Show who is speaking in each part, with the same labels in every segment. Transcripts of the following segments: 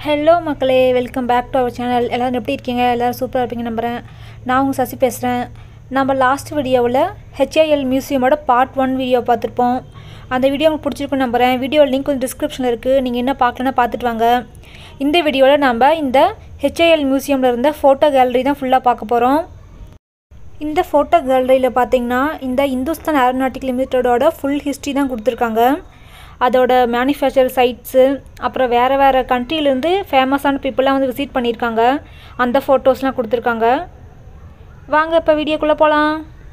Speaker 1: hello மக்களே welcome back to our channel எல்லோரும் எப்படி இருக்கீங்க எல்லோரும் சூப்பராக இருப்பீங்க நம்புகிறேன் நான் உங்கள் சசி பேசுகிறேன் நம்ம லாஸ்ட் வீடியோவில் ஹெச்ஐஎல் மியூசியமோட பார்ட் ஒன் வீடியோ பார்த்துருப்போம் அந்த வீடியோ உங்களுக்கு பிடிச்சிருக்குன்னு நம்புகிறேன் வீடியோ லிங்க் வந்து டிஸ்கிரிப்ஷனில் இருக்குது நீங்கள் என்ன பார்க்கலன்னா பார்த்துட்டு வாங்க இந்த வீடியோவில் நம்ம இந்த ஹெச்ஐஎல் மியூசியமில் இருந்த ஃபோட்டோ கேலரி தான் ஃபுல்லாக பார்க்க போகிறோம் இந்த ஃபோட்டோ கேலரியில் பார்த்தீங்கன்னா இந்த இந்துஸ்தான் ஏரோநாட்டிக் லிமிட்டடோட ஃபுல் ஹிஸ்ட்ரி தான் கொடுத்துருக்காங்க அதோட மேனுஃபேக்சர் சைட்ஸு அப்புறம் வேறு வேறு கண்ட்ரிலேருந்து ஃபேமஸான பீப்புளெலாம் வந்து விசிட் பண்ணியிருக்காங்க அந்த ஃபோட்டோஸ்லாம் கொடுத்துருக்காங்க வாங்க இப்போ வீடியோக்குள்ளே போகலாம்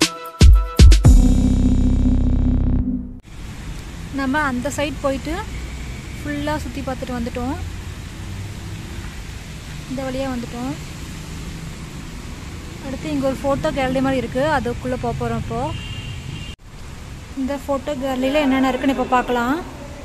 Speaker 1: நம்ம அந்த சைட் போயிட்டு ஃபுல்லாக சுற்றி பார்த்துட்டு வந்துட்டோம் இந்த வழியாக வந்துட்டோம் அடுத்து இங்கே ஒரு ஃபோட்டோ கேலரி மாதிரி இருக்குது அதுக்குள்ளே போக போகிறோம் இப்போது இந்த ஃபோட்டோ கேலரியில் என்னென்ன இருக்குன்னு இப்போ பார்க்கலாம்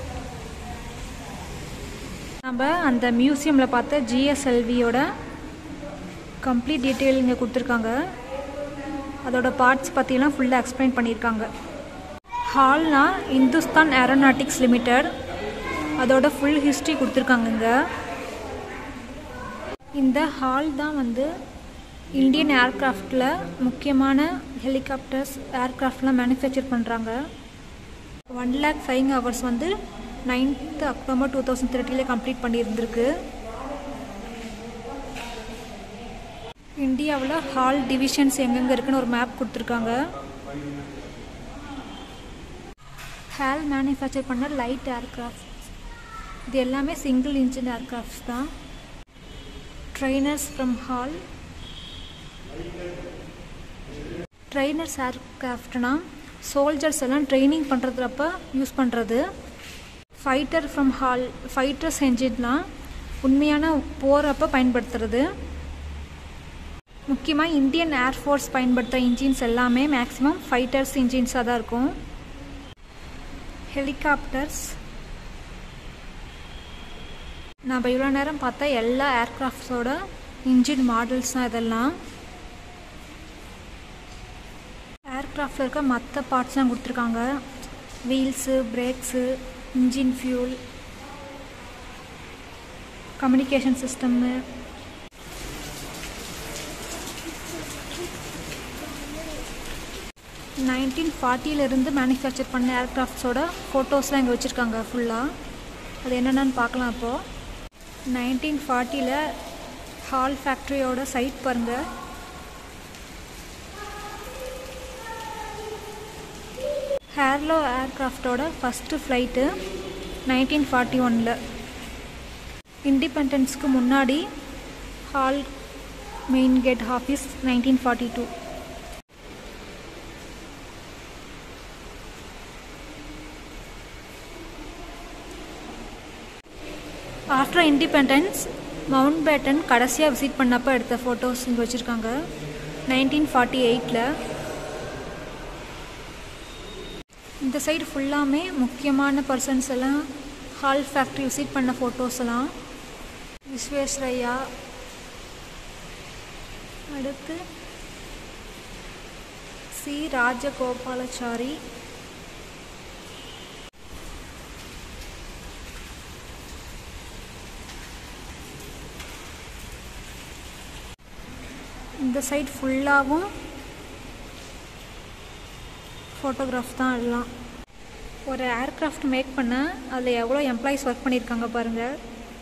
Speaker 1: நம்ம அந்த மியூசியமில் பார்த்த ஜிஎஸ்எல்வியோட கம்ப்ளீட் டீட்டெயில் இங்கே கொடுத்துருக்காங்க அதோட பார்ட்ஸ் பற்றிலாம் ஃபுல்லாக எக்ஸ்பிளைன் பண்ணியிருக்காங்க ஹால்னா இந்துஸ்தான் ஏரோநாட்டிக்ஸ் லிமிடெட் அதோட ஃபுல் ஹிஸ்ட்ரி கொடுத்துருக்காங்க இங்கே இந்த ஹால் தான் வந்து இந்தியன் ஏர்க்ராஃப்டில் முக்கியமான ஹெலிகாப்டர்ஸ் ஏர்க்ராஃப்ட்லாம் மேனுஃபேக்சர் பண்ணுறாங்க ஒன் லேக் ஃபைவ் ஹவர்ஸ் வந்து நைன்த்து அக்டோபர் டூ தௌசண்ட் தேர்ட்டியில் கம்ப்ளீட் பண்ணியிருந்திருக்கு இந்தியாவில் ஹால் டிவிஷன்ஸ் எங்கெங்கே இருக்குன்னு ஒரு மேப் கொடுத்துருக்காங்க ஹால் மேனுஃபேக்சர் பண்ண லைட் ஏர்க்ராஃப்ட் இது எல்லாமே சிங்கிள் இன்ஜின் ஏர்க்ராஃப்ட்ஸ் தான் ட்ரைனர்ஸ் ஃப்ரம் ஹால் ட்ரைனர்ஸ் ஏர்க்ராஃப்ட்னா சோல்ஜர்ஸ் எல்லாம் ட்ரைனிங் பண்ணுறதுப்ப யூஸ் பண்ணுறது ஃபைட்டர் ஃப்ரம் ஹால் ஃபைட்டர்ஸ் என்ஜின்லாம் உண்மையான போகிறப்ப பயன்படுத்துறது முக்கியமாக இந்தியன் ஏர்ஃபோர்ஸ் பயன்படுத்துகிற இன்ஜின்ஸ் எல்லாமே மேக்ஸிமம் ஃபைட்டர்ஸ் இன்ஜின்ஸாக தான் இருக்கும் ஹெலிகாப்டர்ஸ் நம்ம இவ்வளோ நேரம் பார்த்தா எல்லா ஏர்க்ராஃப்ட்ஸோட இன்ஜின் மாடல்ஸ் தான் இதெல்லாம் ஏர்க்ராஃப்டில் இருக்க மற்ற பார்ட்ஸ்லாம் கொடுத்துருக்காங்க wheels brakes engine fuel communication system nineteen ஃபார்ட்டியிலேருந்து மேனுஃபேக்சர் பண்ண ஏர்க்ராஃப்ட்ஸோட ஃபோட்டோஸ்லாம் இங்கே வச்சுருக்காங்க ஃபுல்லாக அது என்னென்னு பார்க்கலாம் இப்போது நைன்டீன் ஃபார்ட்டியில் ஹால் ஃபேக்ட்ரியோட சைட் பாருங்கள் ஹேர்லோ ஏர்க்ராஃப்டோட ஃபஸ்ட்டு ஃப்ளைட்டு நைன்டீன் ஃபார்ட்டி ஒனில் இண்டிபெண்டன்ஸ்க்கு முன்னாடி HAL main gate office nineteen forty two after independence Mountbatten கடைசியாக விசிட் பண்ணப்போ எடுத்த ஃபோட்டோஸ் இங்கே வச்சுருக்காங்க நைன்டீன் ஃபார்ட்டி எயிட்டில் இந்த சைடு ஃபுல்லாமே முக்கியமான பர்சன்ஸ் எல்லாம் ஹால் ஃபேக்ட்ரி விசிட் பண்ண ஃபோட்டோஸ் எல்லாம் விஸ்வேஸ்வரையா அடுத்து சி ராஜகோபாலாச்சாரி இந்த சைட் ஃபுல்லாகவும் ஃபோட்டோகிராஃப் தான் எல்லாம் ஒரு ஏர்க்ராஃப்ட் மேக் பண்ண அதில் எவ்வளோ எம்ப்ளாயீஸ் ஒர்க் பண்ணியிருக்காங்க பாருங்கள்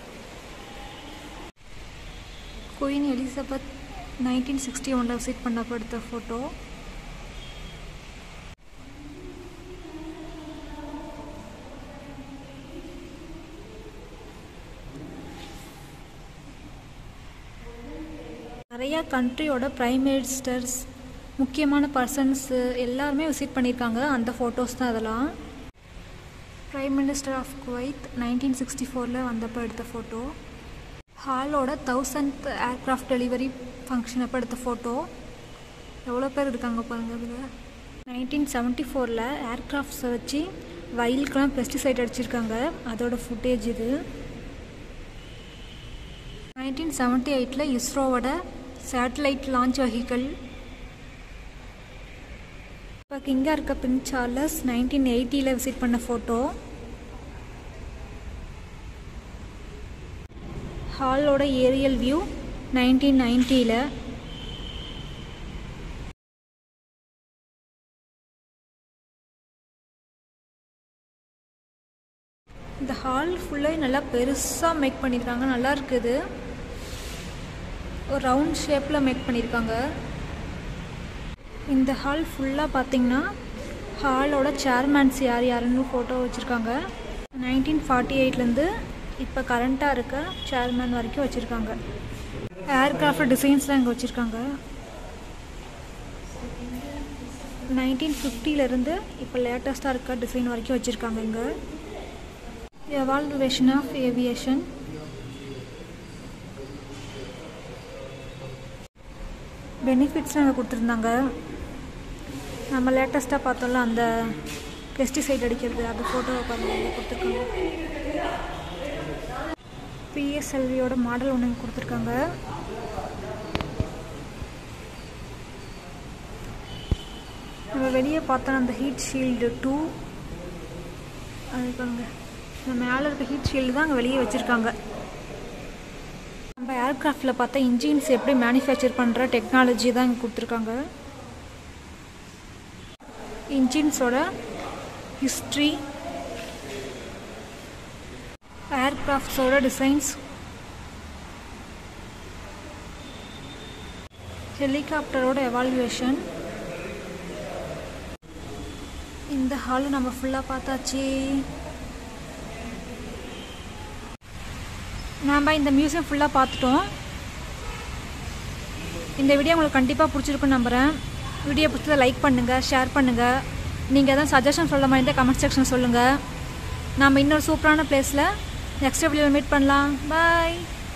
Speaker 1: குயின் எலிசபெத் நைன்டீன் சிக்ஸ்டி ஒனில் விசிட் பண்ணப்போ எடுத்த ஃபோட்டோ நிறையா கண்ட்ரியோட ப்ரைம் மினிஸ்டர்ஸ் முக்கியமான பர்சன்ஸு எல்லாருமே விசிட் பண்ணியிருக்காங்க அந்த ஃபோட்டோஸ் தான் அதெல்லாம் prime minister of Kuwait nineteen sixty ஃபோரில் வந்தப்போ எடுத்த ஃபோட்டோ ஹாலோட தௌசண்ட் ஏர்க்ராஃப்ட் டெலிவரி ஃபங்க்ஷன் அப்போ எடுத்த ஃபோட்டோ எவ்வளோ பேர் இருக்காங்க பாருங்க அதில் நைன்டீன் செவன்ட்டி ஃபோரில் ஏர்க்ராஃப்ட்ஸை வச்சு வயலுக்கெலாம் பெஸ்டிசைட் அடிச்சிருக்காங்க அதோட ஃபுட்டேஜ் இது நைன்டீன் செவன்ட்டி எயிட்டில் இஸ்ரோவோட சேட்டலைட் லான்ச் வெஹிக்கிள் இப்போ கிங்காக இருக்க பிரின்ஸ் சார்லஸ் நைன்டீன் எயிட்டியில் விசிட் பண்ண ஃபோட்டோ ஹாலோட ஏரியல் வியூ நைன்டீன் நைன்ட்டியில் இந்த ஹால் ஃபுல்லாக நல்லா பெருசாக மேக் பண்ணியிருக்காங்க நல்லா இருக்குது ஒரு ரவுண்ட் ஷேப்பில் மேக் பண்ணியிருக்காங்க இந்த ஹால் ஃபுல்லாக பார்த்தீங்கன்னா ஹாலோட சேர்மேன்ஸ் யார் யாருன்னு ஃபோட்டோ வச்சுருக்காங்க நைன்டீன் ஃபார்ட்டி எயிட்லேருந்து இப்போ கரண்ட்டாக இருக்க சேர்மேன் வரைக்கும் வச்சுருக்காங்க ஏர்க்ராஃப்ட் டிசைன்ஸ்லாம் இங்கே வச்சுருக்காங்க நைன்டீன் ஃபிஃப்டிலேருந்து இப்போ லேட்டஸ்ட்டாக இருக்க டிசைன் வரைக்கும் வச்சுருக்காங்க இங்கே எவால்வேஷன் ஆஃப் ஏவியேஷன் பெனிஃபிட்ஸ்லாம் அங்கே கொடுத்துருந்தாங்க நம்ம லேட்டஸ்ட்டாக பார்த்தோம்ல அந்த பெஸ்டிசைட் அடிக்கிறது அந்த ஃபோட்டோவை பாருங்கள் கொடுத்துருக்காங்க பிஎஸ்எல்வியோட மாடல் ஒன்று கொடுத்துருக்காங்க நம்ம வெளியே பார்த்தோம் அந்த ஹீட் ஷீல்டு டூ அது பாருங்க இந்த மேலே இருக்க ஹீட் ஷீல்டு தான் அங்கே வெளியே வச்சுருக்காங்க நம்ம ஏர்க்ராஃப்டில் பார்த்தா இன்ஜின்ஸ் எப்படி மேனுஃபேக்சர் பண்ணுற டெக்னாலஜி தான் இங்கே கொடுத்துருக்காங்க இன்ஜின்ஸோட ஹிஸ்ட்ரி ஏர்க்ராஃப்ட்ஸோட டிசைன்ஸ் ஹெலிகாப்டரோட எவால்வேஷன் இந்த ஹாலு நம்ம ஃபுல்லாக பார்த்தாச்சு நாம் இந்த மியூசியம் ஃபுல்லாக பார்த்துட்டோம் இந்த வீடியோ உங்களுக்கு கண்டிப்பாக பிடிச்சிருக்குன்னு நம்புகிறேன் வீடியோ பிடிச்சதை லைக் பண்ணுங்கள் ஷேர் பண்ணுங்கள் நீங்கள் எதாவது சஜஷன் சொல்ல மாதிரி இருந்தால் கமெண்ட் செக்ஷன் சொல்லுங்கள் நாம் இன்னொரு சூப்பரான பிளேஸில் நெக்ஸ்ட் வீடியோவில் மீட் பண்ணலாம் பாய்